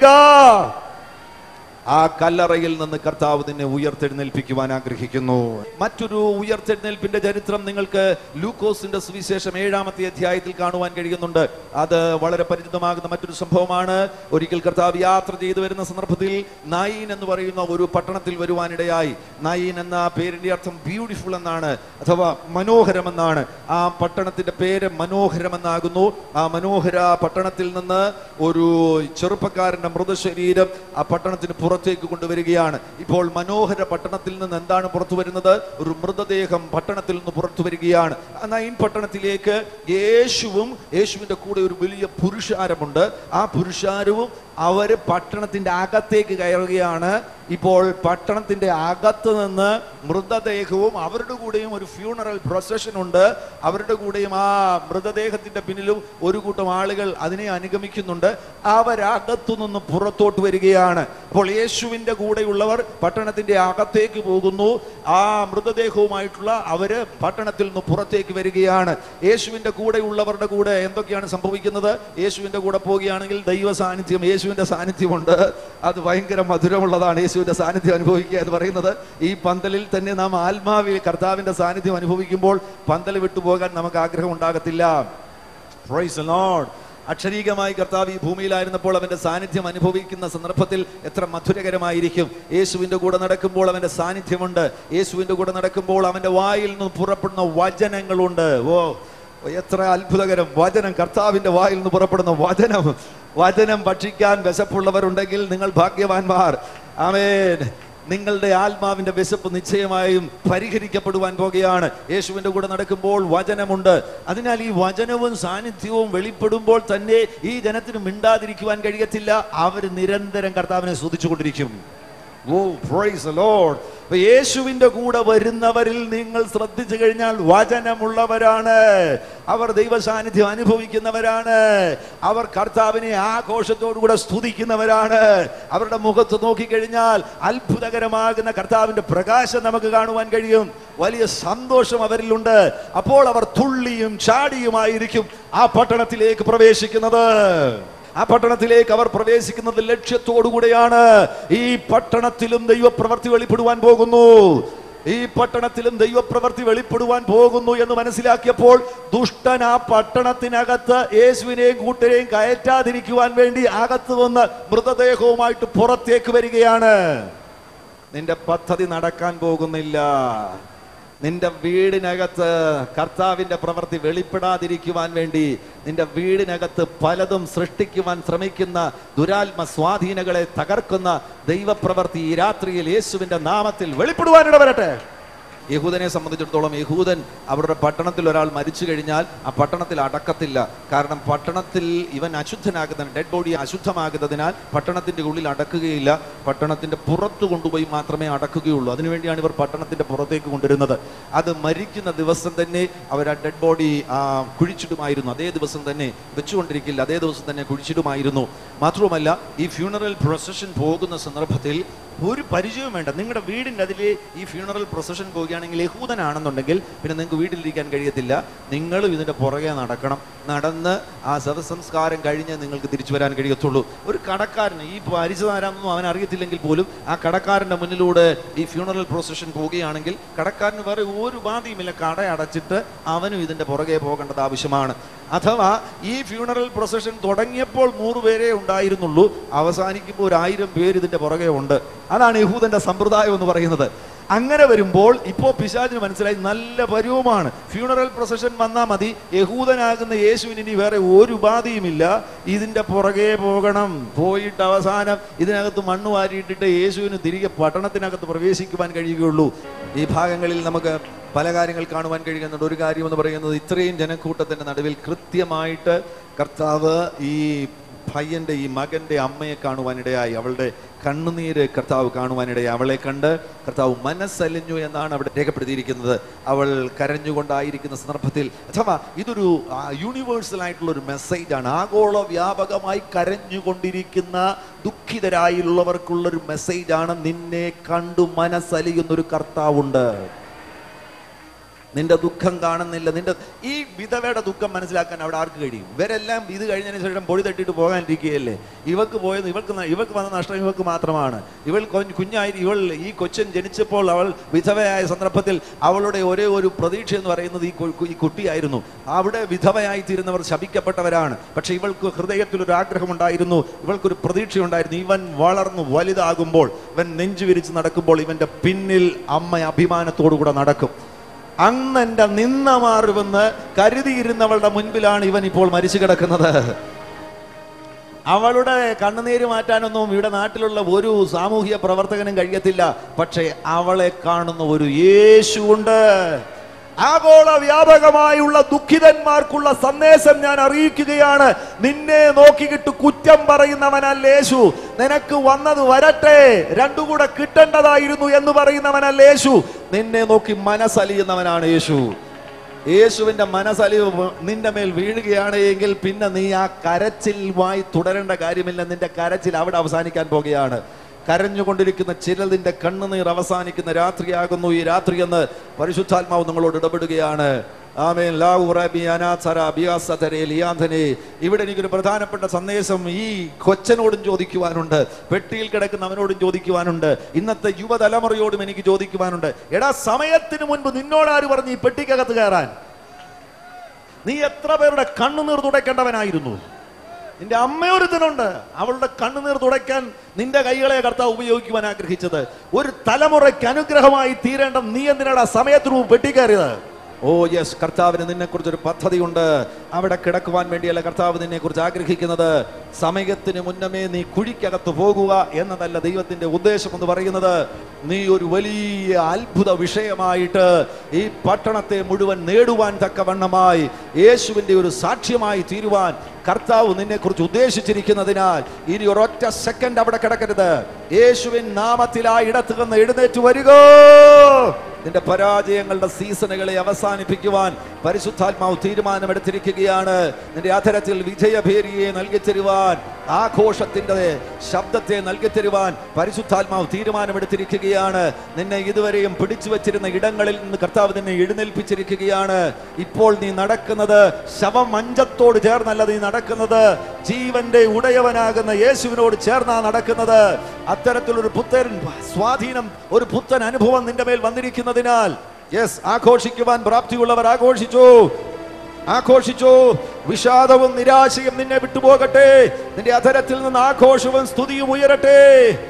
ആ കല്ലറയിൽ നിന്ന് കർത്താവ് നിന്നെ ഉയർത്തെഴുന്നേൽപ്പിക്കുവാൻ ആഗ്രഹിക്കുന്നു മറ്റൊരു ഉയർത്തെഴുന്നേൽപ്പിന്റെ ചരിത്രം നിങ്ങൾക്ക് ലൂക്കോസിന്റെ സുവിശേഷം ഏഴാമത്തെ അധ്യായത്തിൽ കാണുവാൻ കഴിയുന്നുണ്ട് അത് വളരെ പരിചിതമാകുന്ന മറ്റൊരു സംഭവമാണ് ഒരിക്കൽ കർത്താവ് യാത്ര ചെയ്തു വരുന്ന സന്ദർഭത്തിൽ നൈൻ എന്ന് പറയുന്ന ഒരു പട്ടണത്തിൽ വരുവാനിടയായി നൈൻ എന്ന പേരിന്റെ അർത്ഥം ബ്യൂട്ടിഫുൾ എന്നാണ് അഥവാ മനോഹരം എന്നാണ് ആ പട്ടണത്തിന്റെ പേര് മനോഹരം എന്നാകുന്നു ആ മനോഹര പട്ടണത്തിൽ നിന്ന് ഒരു ചെറുപ്പക്കാരന്റെ മൃതശരീരം ആ പട്ടണത്തിന് പുറത്തേക്ക് കൊണ്ടുവരികയാണ് ഇപ്പോൾ മനോഹര പട്ടണത്തിൽ നിന്ന് എന്താണ് പുറത്തു വരുന്നത് ഒരു മൃതദേഹം പട്ടണത്തിൽ നിന്ന് പുറത്തു വരികയാണ് ആ നൈൻ പട്ടണത്തിലേക്ക് യേശുവും യേശുവിന്റെ കൂടെ ഒരു വലിയ പുരുഷാരമുണ്ട് ആ പുരുഷാരവും അവര് പട്ടണത്തിന്റെ അകത്തേക്ക് കയറുകയാണ് ഇപ്പോൾ പട്ടണത്തിന്റെ അകത്ത് നിന്ന് മൃതദേഹവും അവരുടെ കൂടെയും ഒരു ഫ്യൂണറൽ പ്രൊസഷൻ ഉണ്ട് അവരുടെ കൂടെയും ആ മൃതദേഹത്തിന്റെ പിന്നിലും ഒരു കൂട്ടം ആളുകൾ അതിനെ അനുഗമിക്കുന്നുണ്ട് അവരകത്തു നിന്ന് പുറത്തോട്ട് വരികയാണ് അപ്പോൾ യേശുവിന്റെ കൂടെയുള്ളവർ പട്ടണത്തിന്റെ അകത്തേക്ക് പോകുന്നു ആ മൃതദേഹവുമായിട്ടുള്ള അവര് പട്ടണത്തിൽ നിന്ന് പുറത്തേക്ക് വരികയാണ് യേശുവിന്റെ കൂടെയുള്ളവരുടെ കൂടെ എന്തൊക്കെയാണ് സംഭവിക്കുന്നത് യേശുവിന്റെ കൂടെ പോവുകയാണെങ്കിൽ ദൈവ സാന്നിധ്യം യേശുവിന്റെ സാന്നിധ്യമുണ്ട് അത് ഭയങ്കര മധുരമുള്ളതാണ് യേശുവിന്റെ സാന്നിധ്യം അനുഭവിക്കുക എന്ന് പറയുന്നത് ഈ പന്തലിൽ തന്നെ നാം ആത്മാവിൽ കർത്താവിന്റെ സാന്നിധ്യം അനുഭവിക്കുമ്പോൾ പന്തൽ വിട്ടുപോകാൻ നമുക്ക് ആഗ്രഹം ഉണ്ടാകത്തില്ല Praise the Lord. അക്ഷരീകമായി കർത്താവ് ഈ ഭൂമിയിലായിരുന്നപ്പോൾ അവന്റെ സാന്നിധ്യം അനുഭവിക്കുന്ന സന്ദർഭത്തിൽ എത്ര മധുരകരമായിരിക്കും യേശുവിന്റെ കൂടെ നടക്കുമ്പോൾ അവന്റെ സാന്നിധ്യമുണ്ട് യേശുവിന്റെ കൂടെ നടക്കുമ്പോൾ അവന്റെ വായിൽ നിന്ന് പുറപ്പെടുന്ന വചനങ്ങളുണ്ട് ഓ എത്ര അത്ഭുതകരം വചനം കർത്താവിന്റെ വായിൽ നിന്ന് പുറപ്പെടുന്ന വചനം വചനം ഭക്ഷിക്കാൻ വിശപ്പുള്ളവരുണ്ടെങ്കിൽ നിങ്ങൾ ഭാഗ്യവാന്മാർ ആമേൻ നിങ്ങളുടെ ആത്മാവിന്റെ വിശപ്പ് നിശ്ചയമായും പരിഹരിക്കപ്പെടുവാൻ പോകുകയാണ് യേശുവിന്റെ കൂടെ നടക്കുമ്പോൾ വചനമുണ്ട് അതിനാൽ ഈ വചനവും സാന്നിധ്യവും വെളിപ്പെടുമ്പോൾ തന്നെ ഈ ജനത്തിന് മിണ്ടാതിരിക്കുവാൻ കഴിയത്തില്ല അവർ നിരന്തരം കർത്താവിനെ സ്തുതിച്ചുകൊണ്ടിരിക്കും ഓ പ്രൈസ് ലോർഡ് അപ്പൊ യേശുവിന്റെ കൂടെ വരുന്നവരിൽ നിങ്ങൾ ശ്രദ്ധിച്ചു കഴിഞ്ഞാൽ വചനമുള്ളവരാണ് അവർ ദൈവ സാന്നിധ്യം അനുഭവിക്കുന്നവരാണ് അവർ കർത്താവിനെ ആഘോഷത്തോടുകൂടെ സ്തുതിക്കുന്നവരാണ് അവരുടെ മുഖത്ത് നോക്കിക്കഴിഞ്ഞാൽ അത്ഭുതകരമാകുന്ന കർത്താവിന്റെ പ്രകാശം നമുക്ക് കാണുവാൻ കഴിയും വലിയ സന്തോഷം അവരിലുണ്ട് അപ്പോൾ അവർ തുള്ളിയും ചാടിയുമായിരിക്കും ആ പട്ടണത്തിലേക്ക് പ്രവേശിക്കുന്നത് ആ പട്ടണത്തിലേക്ക് അവർ പ്രവേശിക്കുന്നത് ലക്ഷ്യത്തോടുകൂടെയാണ് ഈ പട്ടണത്തിലും ദൈവപ്രവർത്തി വെളിപ്പെടുവാൻ പോകുന്നു ഈ പട്ടണത്തിലും ദൈവപ്രവർത്തി വെളിപ്പെടുവാൻ പോകുന്നു എന്ന് മനസ്സിലാക്കിയപ്പോൾ ദുഷ്ടൻ ആ പട്ടണത്തിനകത്ത് യേശുവിനെയും കൂട്ടരെയും കയറ്റാതിരിക്കുവാൻ വേണ്ടി അകത്ത് വന്ന് മൃതദേഹവുമായിട്ട് പുറത്തേക്ക് വരികയാണ് നിന്റെ പദ്ധതി നടക്കാൻ പോകുന്നില്ല നിന്റെ വീടിനകത്ത് കർത്താവിന്റെ പ്രവൃത്തി വെളിപ്പെടാതിരിക്കുവാൻ വേണ്ടി നിന്റെ വീടിനകത്ത് പലതും സൃഷ്ടിക്കുവാൻ ശ്രമിക്കുന്ന ദുരാത്മ സ്വാധീനങ്ങളെ തകർക്കുന്ന ദൈവപ്രവൃത്തി ഈ രാത്രിയിൽ യേശുവിന്റെ നാമത്തിൽ വെളിപ്പെടുവാനിട വരട്ടെ യഹൂദനെ സംബന്ധിച്ചിടത്തോളം യഹൂദൻ അവരുടെ പട്ടണത്തിൽ ഒരാൾ മരിച്ചു കഴിഞ്ഞാൽ ആ പട്ടണത്തിൽ അടക്കത്തില്ല കാരണം പട്ടണത്തിൽ ഇവൻ അശുദ്ധനാകുന്ന ഡെഡ് ബോഡി അശുദ്ധമാകുന്നതിനാൽ പട്ടണത്തിന്റെ ഉള്ളിൽ അടക്കുകയില്ല പട്ടണത്തിന്റെ പുറത്ത് കൊണ്ടുപോയി മാത്രമേ അടക്കുകയുള്ളൂ അതിനുവേണ്ടിയാണ് ഇവർ പട്ടണത്തിന്റെ പുറത്തേക്ക് കൊണ്ടുവരുന്നത് അത് മരിക്കുന്ന ദിവസം തന്നെ അവർ ആ ഡെഡ് ബോഡി കുഴിച്ചിടുമായിരുന്നു അതേ ദിവസം തന്നെ വെച്ചുകൊണ്ടിരിക്കില്ല അതേ ദിവസം തന്നെ കുഴിച്ചിടുമായിരുന്നു മാത്രവുമല്ല ഈ ഫ്യൂണറൽ പ്രൊസഷൻ പോകുന്ന സന്ദർഭത്തിൽ ഒരു പരിചയവും വേണ്ട നിങ്ങളുടെ വീടിൻ്റെ അതിൽ ഈ ഫ്യൂണറൽ പ്രൊസഷൻ പോവുകയാണ് വിശ്വാസിയാണെങ്കിൽ യഹൂദനാണെന്നുണ്ടെങ്കിൽ പിന്നെ നിങ്ങൾക്ക് വീട്ടിലിരിക്കാൻ കഴിയത്തില്ല നിങ്ങളും ഇതിന്റെ പുറകെ നടക്കണം നടന്ന് ആ ശവസംസ്കാരം കഴിഞ്ഞ് നിങ്ങൾക്ക് തിരിച്ചു വരാൻ കഴിയത്തുള്ളൂ ഒരു കടക്കാരന് ഈ പരിചിതാരാണെന്നും അവൻ അറിയത്തില്ലെങ്കിൽ പോലും ആ കടക്കാരന്റെ മുന്നിലൂടെ ഈ ഫ്യൂണറൽ പ്രൊസഷൻ പോവുകയാണെങ്കിൽ കടക്കാരന് വേറെ ഒരു ബാധയുമില്ല കട അടച്ചിട്ട് അവനും ഇതിന്റെ പുറകെ പോകേണ്ടത് ആവശ്യമാണ് അഥവാ ഈ ഫ്യൂണറൽ പ്രൊസഷൻ തുടങ്ങിയപ്പോൾ നൂറ് പേരേ ഉണ്ടായിരുന്നുള്ളൂ അവസാനിക്കുമ്പോൾ ഒരു ആയിരം പേര് ഇതിന്റെ പുറകെ ഉണ്ട് അതാണ് യഹൂദന്റെ സമ്പ്രദായം എന്ന് പറയുന്നത് അങ്ങനെ വരുമ്പോൾ ഇപ്പോൾ പിശാചിന് മനസ്സിലായി നല്ല പരുവമാണ് ഫ്യൂണറൽ പ്രൊസഷൻ വന്നാൽ മതി യഹൂദനാകുന്ന യേശുവിന് ഇനി വേറെ ഒരു ഉപാധിയുമില്ല ഇതിന്റെ പുറകെ പോകണം പോയിട്ട് അവസാനം ഇതിനകത്ത് മണ്ണ് വാരിയിട്ടിട്ട് യേശുവിന് തിരികെ പട്ടണത്തിനകത്ത് പ്രവേശിക്കുവാൻ കഴിയുകയുള്ളൂ ഈ ഭാഗങ്ങളിൽ നമുക്ക് പല കാര്യങ്ങൾ കാണുവാൻ കഴിയുന്നുണ്ട് ഒരു കാര്യം എന്ന് പറയുന്നത് ഇത്രയും ജനക്കൂട്ടത്തിന്റെ നടുവിൽ കൃത്യമായിട്ട് കർത്താവ് ഈ പയ്യന്റെ ഈ മകന്റെ അമ്മയെ കാണുവാനിടയായി അവളുടെ കണ്ണുനീര് കർത്താവ് കാണുവാനിടയായി അവളെ കണ്ട് കർത്താവ് മനസ്സലിഞ്ഞു എന്നാണ് അവിടെ രേഖപ്പെടുത്തിയിരിക്കുന്നത് അവൾ കരഞ്ഞുകൊണ്ടായിരിക്കുന്ന സന്ദർഭത്തിൽ അഥവാ ഇതൊരു യൂണിവേഴ്സൽ ആയിട്ടുള്ള ഒരു മെസ്സേജ് ആണ് ആഗോള വ്യാപകമായി കരഞ്ഞുകൊണ്ടിരിക്കുന്ന ദുഃഖിതരായുള്ളവർക്കുള്ള ഒരു മെസ്സേജ് ആണ് നിന്നെ കണ്ടു മനസ്സലിയുന്ന ഒരു കർത്താവുണ്ട് നിന്റെ ദുഃഖം കാണുന്നില്ല നിന്റെ ഈ വിധവയുടെ ദുഃഖം മനസ്സിലാക്കാൻ അവിടെ ആർക്ക് കഴിയും ഇവരെല്ലാം ഇത് കഴിഞ്ഞതിന് ശേഷം പൊടി തട്ടിയിട്ട് പോകാനിരിക്കുകയല്ലേ ഇവക്ക് പോയത് ഇവൾക്ക് ന- ഇവൾക്ക് വന്ന നഷ്ടം ഇവൾക്ക് മാത്രമാണ് ഇവൾ കൊ- കുഞ്ഞായി ഇവൾ ഈ കൊച്ചൻ ജനിച്ചപ്പോൾ അവൾ വിധവയായ സന്ദർഭത്തിൽ അവളുടെ ഒരേ ഒരു പ്രതീക്ഷ എന്ന് പറയുന്നത് ഈ കു- ഈ കുട്ടിയായിരുന്നു അവിടെ വിധവയായി തീരുന്നവർ ശപിക്കപ്പെട്ടവരാണ് പക്ഷെ ഇവൾക്ക് ഹൃദയത്തിൽ ഒരു ആഗ്രഹമുണ്ടായിരുന്നു ഇവൾക്കൊരു പ്രതീക്ഷയുണ്ടായിരുന്നു ഇവൻ വളർന്നു വലുതാകുമ്പോൾ ഇവൻ നെഞ്ചു വിരിച്ച് നടക്കുമ്പോൾ ഇവന്റെ പിന്നിൽ അമ്മ അഭിമാനത്തോടുകൂടെ നടക്കും അന്ന് എന്റെ നിന്ന മാറുമെന്ന് കരുതിയിരുന്നവളുടെ മുൻപിലാണ് ഇവൻ ഇപ്പോൾ മരിച്ചു കിടക്കുന്നത് അവളുടെ കണ്ണുനീര് മാറ്റാനൊന്നും ഇവിടെ നാട്ടിലുള്ള ഒരു സാമൂഹിക പ്രവർത്തകനും കഴിയത്തില്ല പക്ഷേ അവളെ കാണുന്ന ഒരു യേശുണ്ട് ആഗോള വ്യാപകമായുള്ള ദുഃഖിതന്മാർക്കുള്ള സന്ദേശം ഞാൻ അറിയിക്കുകയാണ് നിന്നെ നോക്കിയിട്ട് കുറ്റം പറയുന്നവനല്ല യേശു നിനക്ക് വന്നത് വരട്ടെ രണ്ടു കൂടെ കിട്ടേണ്ടതായിരുന്നു എന്ന് പറയുന്നവനല്ല യേശു നിന്നെ നോക്കി മനസ്സലിയുന്നവനാണ് യേശു യേശുവിന്റെ മനസ്സലിവ് നിന്റെ മേൽ വീഴുകയാണ് എങ്കിൽ പിന്നെ നീ ആ കരച്ചിലുമായി തുടരേണ്ട കാര്യമില്ല നിന്റെ കരച്ചിൽ അവിടെ അവസാനിക്കാൻ പോകുകയാണ് കരഞ്ഞുകൊണ്ടിരിക്കുന്ന ചിലതിന്റെ കണ്ണുനീർ അവസാനിക്കുന്ന രാത്രിയാകുന്നു ഈ രാത്രി എന്ന് പരിശുദ്ധാത്മാവ് നിങ്ങളോട് ഇടപെടുകയാണ് ആമേൻ ലാവു റബി അനാഥര ബിയാസതരെ ലിയാന്ധനെ ഇവിടെ എനിക്കൊരു പ്രധാനപ്പെട്ട സന്ദേശം ഈ കൊച്ചനോടും ചോദിക്കുവാനുണ്ട് പെട്ടിയിൽ കിടക്കുന്നവനോടും ചോദിക്കുവാനുണ്ട് ഇന്നത്തെ യുവതലമുറയോടും എനിക്ക് ചോദിക്കുവാനുണ്ട് എടാ സമയത്തിന് മുൻപ് നിന്നോട് ആര് പറഞ്ഞു ഈ പെട്ടിക്കകത്ത് കയറാൻ നീ എത്ര പേരുടെ കണ്ണുനീർ തുടയ്ക്കേണ്ടവനായിരുന്നു നിന്റെ അമ്മയൊരുത്തനുണ്ട് അവളുടെ കണ്ണുനീർ തുടയ്ക്കാൻ നിന്റെ കൈകളെ കർത്താവ് ഉപയോഗിക്കുവാൻ ആഗ്രഹിച്ചത് ഒരു തലമുറയ്ക്ക് അനുഗ്രഹമായി തീരേണ്ട നീ എന്തിനാടാ സമയത്തിന് മുമ്പ് പെട്ടിക്കയറിയത് ഓ യെസ് കർത്താവിന് നിന്നെ കുറിച്ച് ഒരു പദ്ധതിയുണ്ട് അവിടെ കിടക്കുവാൻ വേണ്ടിയല്ല കർത്താവ് നിന്നെ കുറിച്ച് ആഗ്രഹിക്കുന്നത് സമയത്തിന് മുന്നമേ നീ കുഴിക്കകത്ത് പോകുക എന്നതല്ല ദൈവത്തിന്റെ ഉദ്ദേശം എന്ന് പറയുന്നത് നീ ഒരു വലിയ അത്ഭുത വിഷയമായിട്ട് ഈ പട്ടണത്തെ മുഴുവൻ നേടുവാൻ തക്കവണ്ണമായി യേശുവിന്റെ ഒരു സാക്ഷ്യമായി തീരുവാൻ കർത്താവ് നിന്നെ കുറിച്ച് ഉദ്ദേശിച്ചിരിക്കുന്നതിനാൽ ഇനി ഒരൊറ്റ സെക്കൻഡ് അവിടെ കിടക്കരുത് യേശുവിൻ നാമത്തിലായി ഇടത്ത് നിന്ന് എഴുന്നേറ്റ് വരികോ നിന്റെ പരാജയങ്ങളുടെ സീസണുകളെ അവസാനിപ്പിക്കുവാൻ പരിശുദ്ധാത്മാവ് തീരുമാനമെടുത്തിരിക്കുകയാണ് നിന്റെ അധരത്തിൽ വിജയഭേരിയെ നൽകി തരുവാൻ ആഘോഷത്തിന്റെ ശബ്ദത്തെ നൽകി തരുവാൻ പരിശുദ്ധാത്മാവ് തീരുമാനമെടുത്തിരിക്കുകയാണ് നിന്നെ ഇതുവരെയും പിടിച്ചു വച്ചിരുന്ന ഇടങ്ങളിൽ നിന്ന് കർത്താവ് നിന്നെ എഴുന്നേൽപ്പിച്ചിരിക്കുകയാണ് ഇപ്പോൾ നീ നടക്കുന്നത് ശവമഞ്ചത്തോട് ചേർന്നല്ല നീ നടക്കുന്നത് ജീവന്റെ ഉടയവനാകുന്ന യേശുവിനോട് ചേർന്നാ നടക്കുന്നത് അത്തരത്തിലൊരു പുത്തൻ സ്വാധീനം ഒരു പുത്തൻ അനുഭവം നിന്റെ മേൽ വന്നിരിക്കുന്നതിനാൽ യെസ് ആഘോഷിക്കുവാൻ പ്രാപ്തിയുള്ളവർ ആഘോഷിച്ചു ആഘോഷിച്ചു വിഷാദവും നിരാശയും നിന്നെ വിട്ടുപോകട്ടെ നിന്റെ അധരത്തിൽ നിന്ന് ആഘോഷവും സ്തുതിയും ഉയരട്ടെ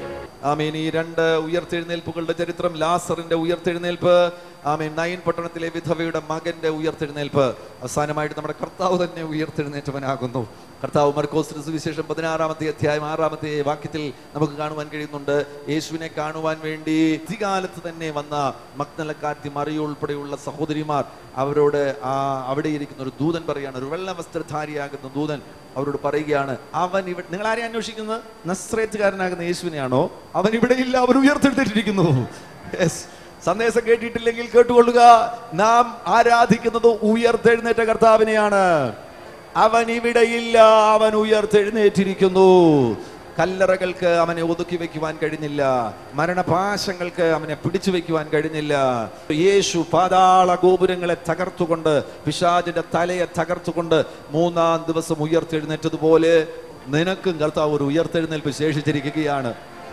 ആമീൻ ഈ രണ്ട് ഉയർത്തെഴുന്നേൽപ്പുകളുടെ ചരിത്രം ലാസറിന്റെ ഉയർത്തെഴുന്നേൽപ്പ് ആമീൻ നയൻ പട്ടണത്തിലെ വിധവയുടെ മകന്റെ ഉയർത്തെഴുന്നേൽപ്പ് അവസാനമായിട്ട് നമ്മുടെ കർത്താവ് തന്നെ ഉയർത്തെഴുന്നേറ്റവനാകുന്നു കർത്താവ് മർക്കോസ് സുവിശേഷം പതിനാറാമത്തെ അധ്യായം ആറാമത്തെ വാക്യത്തിൽ നമുക്ക് കാണുവാൻ കഴിയുന്നുണ്ട് യേശുവിനെ കാണുവാൻ വേണ്ടി അധികാലത്ത് തന്നെ വന്ന മഗ്നലക്കാറ്റി മറിയ ഉൾപ്പെടെയുള്ള സഹോദരിമാർ അവരോട് ആ അവിടെ ഇരിക്കുന്ന ഒരു ദൂതൻ പറയാണ് ഒരു വെള്ള വസ്ത്രധാരിയാകുന്ന ദൂതൻ അവരോട് പറയുകയാണ് അവൻ ഇവിടെ നിങ്ങൾ ആരെ അന്വേഷിക്കുന്നത് നസ്രേത്തുകാരനാകുന്ന യേശുവിനെയാണോ അവൻ ഇവിടെ ഇല്ല അവൻ ഉയർത്തെടുത്തിട്ടിരിക്കുന്നു Yes. സന്ദേശം കേട്ടിട്ടില്ലെങ്കിൽ കേട്ടുകൊള്ളുക നാം ആരാധിക്കുന്നത് ഉയർത്തെഴുന്നേറ്റ കർത്താവിനെയാണ് അവൻ ഇവിടെയില്ല അവൻ ഉയർത്തെഴുന്നേറ്റിരിക്കുന്നു കല്ലറകൾക്ക് അവനെ ഒതുക്കി വെക്കുവാൻ കഴിഞ്ഞില്ല മരണപാശങ്ങൾക്ക് അവനെ പിടിച്ചു വെക്കുവാൻ കഴിഞ്ഞില്ല യേശു പാതാള ഗോപുരങ്ങളെ തകർത്തുകൊണ്ട് പിശാചിന്റെ തലയെ തകർത്തുകൊണ്ട് മൂന്നാം ദിവസം ഉയർത്തെഴുന്നേറ്റതുപോലെ നിനക്കും കർത്താവ് ഒരു ഉയർത്തെഴുന്നേൽപ്പ് ശേഷിച്ചിരിക്കുകയാണ്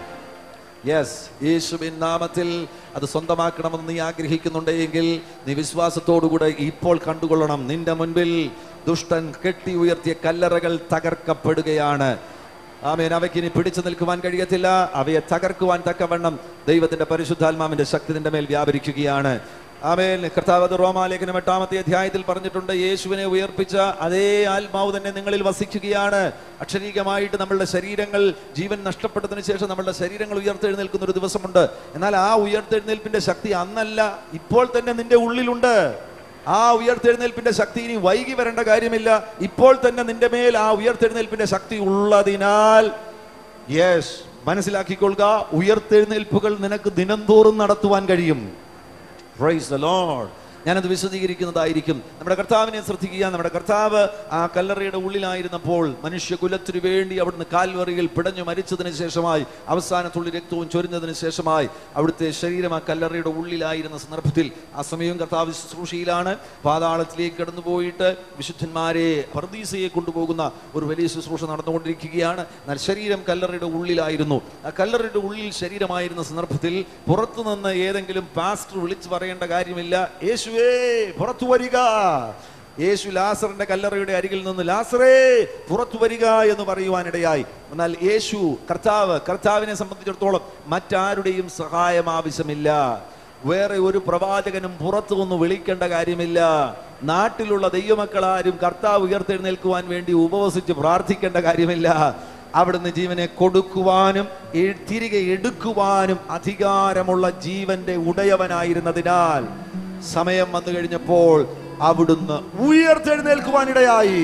യെസ് യേശുവിൻ നാമത്തിൽ അത് സ്വന്തമാക്കണമെന്ന് നീ ആഗ്രഹിക്കുന്നുണ്ടെങ്കിൽ നീ വിശ്വാസത്തോടുകൂടെ ഇപ്പോൾ കണ്ടുകൊള്ളണം നിന്റെ മുൻപിൽ ദുഷ്ടൻ കെട്ടി ഉയർത്തിയ കല്ലറകൾ തകർക്കപ്പെടുകയാണ് ആമേൻ അവയ്ക്ക് ഇനി പിടിച്ചു നിൽക്കുവാൻ കഴിയത്തില്ല അവയെ തകർക്കുവാൻ തക്കവണ്ണം ദൈവത്തിന്റെ പരിശുദ്ധാത്മാവിന്റെ ശക്തി നിന്റെ മേൽ വ്യാപരിക്കുകയാണ് ആമേൻ കർത്താവ് അത് റോമാലേഖനം എട്ടാമത്തെ അധ്യായത്തിൽ പറഞ്ഞിട്ടുണ്ട് യേശുവിനെ ഉയർപ്പിച്ച അതേ ആത്മാവ് തന്നെ നിങ്ങളിൽ വസിക്കുകയാണ് അക്ഷരീകമായിട്ട് നമ്മളുടെ ശരീരങ്ങൾ ജീവൻ നഷ്ടപ്പെട്ടതിന് ശേഷം നമ്മളുടെ ശരീരങ്ങൾ ഉയർത്തെഴുന്നേൽക്കുന്ന ഒരു ദിവസമുണ്ട് എന്നാൽ ആ ഉയർത്തെഴുന്നേൽപ്പിന്റെ ശക്തി അന്നല്ല ഇപ്പോൾ തന്നെ നിന്റെ ഉള്ളിലുണ്ട് ആ ഉയർത്തെഴുന്നേൽപ്പിന്റെ ശക്തി ഇനി വൈകി വരേണ്ട കാര്യമില്ല ഇപ്പോൾ തന്നെ നിന്റെ മേൽ ആ ഉയർത്തെഴുന്നേൽപ്പിന്റെ ശക്തി ഉള്ളതിനാൽ യെസ് മനസ്സിലാക്കിക്കൊള്ളുക ഉയർത്തെഴുന്നേൽപ്പുകൾ നിനക്ക് ദിനംതോറും നടത്തുവാൻ കഴിയും പ്രൈസ് ദ ലോർഡ് ഞാനത് വിശദീകരിക്കുന്നതായിരിക്കും നമ്മുടെ കർത്താവിനെ ശ്രദ്ധിക്കുക നമ്മുടെ കർത്താവ് ആ കല്ലറയുടെ ഉള്ളിലായിരുന്നപ്പോൾ മനുഷ്യകുലത്തിനു വേണ്ടി അവിടുന്ന് കാൽവറിയിൽ പിടഞ്ഞു മരിച്ചതിന് ശേഷമായി അവസാനത്തുള്ളി രക്തവും ചൊരിഞ്ഞതിന് ശേഷമായി അവിടുത്തെ ശരീരം ആ കല്ലറയുടെ ഉള്ളിലായിരുന്ന സന്ദർഭത്തിൽ ആ സമയം കർത്താവ് ശുശ്രൂഷയിലാണ് പാതാളത്തിലേക്ക് കടന്നുപോയിട്ട് വിശുദ്ധന്മാരെ പർദീസയെ കൊണ്ടുപോകുന്ന ഒരു വലിയ ശുശ്രൂഷ നടന്നുകൊണ്ടിരിക്കുകയാണ് എന്നാൽ ശരീരം കല്ലറയുടെ ഉള്ളിലായിരുന്നു ആ കല്ലറയുടെ ഉള്ളിൽ ശരീരമായിരുന്ന സന്ദർഭത്തിൽ പുറത്തുനിന്ന് ഏതെങ്കിലും പാസ്റ്റർ വിളിച്ചു പറയേണ്ട കാര്യമില്ല യേശുവേ പുറത്തു വരിക യേശു ലാസറിന്റെ കല്ലറയുടെ അരികിൽ നിന്ന് ലാസറേ പുറത്തു വരിക എന്ന് പറയുവാനിടയായി എന്നാൽ യേശു കർത്താവ് കർത്താവിനെ സംബന്ധിച്ചിടത്തോളം മറ്റാരുടെയും സഹായം ആവശ്യമില്ല വേറെ ഒരു പ്രവാചകനും പുറത്തു നിന്ന് വിളിക്കേണ്ട കാര്യമില്ല നാട്ടിലുള്ള ദൈവമക്കളാരും കർത്താവ് ഉയർത്തെഴുന്നേൽക്കുവാൻ വേണ്ടി ഉപവസിച്ച് പ്രാർത്ഥിക്കേണ്ട കാര്യമില്ല അവിടുന്ന് ജീവനെ കൊടുക്കുവാനും എ- തിരികെ എടുക്കുവാനും അധികാരമുള്ള ജീവന്റെ ഉടയവനായിരുന്നതിനാൽ സമയം വന്നു കഴിഞ്ഞപ്പോൾ അവിടുന്ന് ഉയർത്തെഴുന്നേൽക്കുവാനിടയായി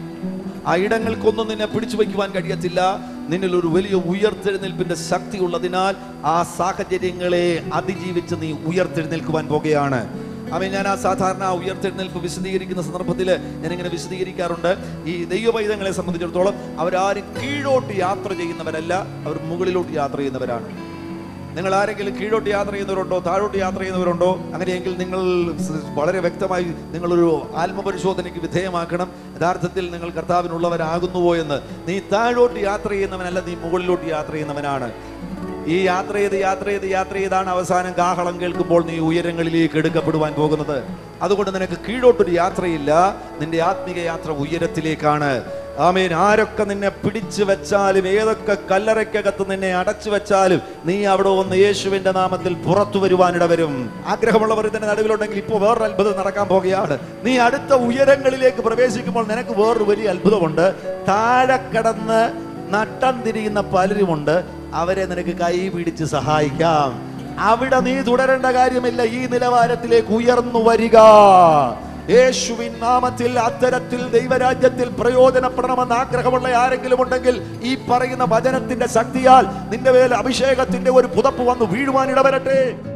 ആ ഇടങ്ങൾക്കൊന്നും നിന്നെ പിടിച്ചു വയ്ക്കുവാൻ കഴിയത്തില്ല നിന്നിൽ ഒരു വലിയ ഉയർത്തെഴുന്നേൽപ്പിന്റെ ശക്തി ഉള്ളതിനാൽ ആ സാഹചര്യങ്ങളെ അതിജീവിച്ച് നീ ഉയർത്തെഴുന്നേൽക്കുവാൻ പോകുകയാണ് അവൻ ഞാൻ ആ സാധാരണ ആ ഉയർത്തെഴുന്നേൽപ്പ് വിശദീകരിക്കുന്ന സന്ദർഭത്തിൽ ഞാൻ ഇങ്ങനെ വിശദീകരിക്കാറുണ്ട് ഈ ദൈവവൈദങ്ങളെ സംബന്ധിച്ചിടത്തോളം അവരാരും കീഴോട്ട് യാത്ര ചെയ്യുന്നവരല്ല അവർ മുകളിലോട്ട് യാത്ര ചെയ്യുന്നവരാണ് നിങ്ങൾ ആരെങ്കിലും കീഴോട്ട് യാത്ര ചെയ്യുന്നവരുണ്ടോ താഴോട്ട് യാത്ര ചെയ്യുന്നവരുണ്ടോ അങ്ങനെയെങ്കിൽ നിങ്ങൾ സ് വളരെ വ്യക്തമായി നിങ്ങളൊരു ആത്മപരിശോധനയ്ക്ക് വിധേയമാക്കണം യഥാർത്ഥത്തിൽ നിങ്ങൾ കർത്താവിനുള്ളവരാകുന്നുവോ എന്ന് നീ താഴോട്ട് യാത്ര ചെയ്യുന്നവനല്ല നീ മുകളിലോട്ട് യാത്ര ചെയ്യുന്നവനാണ് ഈ യാത്ര ചെയ്ത് യാത്ര ചെയ്ത് യാത്ര ചെയ്താണ് അവസാനം കാഹളം കേൾക്കുമ്പോൾ നീ ഉയരങ്ങളിലേക്ക് എടുക്കപ്പെടുവാൻ പോകുന്നത് അതുകൊണ്ട് നിനക്ക് കീഴോട്ടൊരു യാത്രയില്ല നിന്റെ ആത്മീക യാത്ര ഉയരത്തിലേക്കാണ് ആമേൻ ആരൊക്കെ നിന്നെ പിടിച്ചു വെച്ചാലും ഏതൊക്കെ കല്ലറയ്ക്കകത്ത് നിന്നെ അടച്ചു വെച്ചാലും നീ അവിടെ ഒന്ന് യേശുവിന്റെ നാമത്തിൽ പുറത്തു വരുവാനിട വരും ആഗ്രഹമുള്ളവർ ഇതിന്റെ നടുവിലുണ്ടെങ്കിൽ ഇപ്പോൾ വേറൊരു അത്ഭുതം നടക്കാൻ പോകുകയാണ് നീ അടുത്ത ഉയരങ്ങളിലേക്ക് പ്രവേശിക്കുമ്പോൾ നിനക്ക് വേറൊരു വലിയ അത്ഭുതമുണ്ട് താഴെ കിടന്ന് നട്ടം തിരിയുന്ന പലരുമുണ്ട് അവരെ നിനക്ക് കൈ പിടിച്ച് സഹായിക്കാം അവിടെ നീ തുടരേണ്ട കാര്യമില്ല ഈ നിലവാരത്തിലേക്ക് ഉയർന്നു വരിക യേശുവിൻ നാമത്തിൽ അത്തരത്തിൽ ദൈവരാജ്യത്തിൽ പ്രയോജനപ്പെടണമെന്ന് ആഗ്രഹമുള്ള ആരെങ്കിലും ഉണ്ടെങ്കിൽ ഈ പറയുന്ന വചനത്തിന്റെ ശക്തിയാൽ നിന്റെ മേൽ അഭിഷേകത്തിന്റെ ഒരു പുതപ്പ് വന്ന് വീഴുവാൻ ഇടവരട്ടെ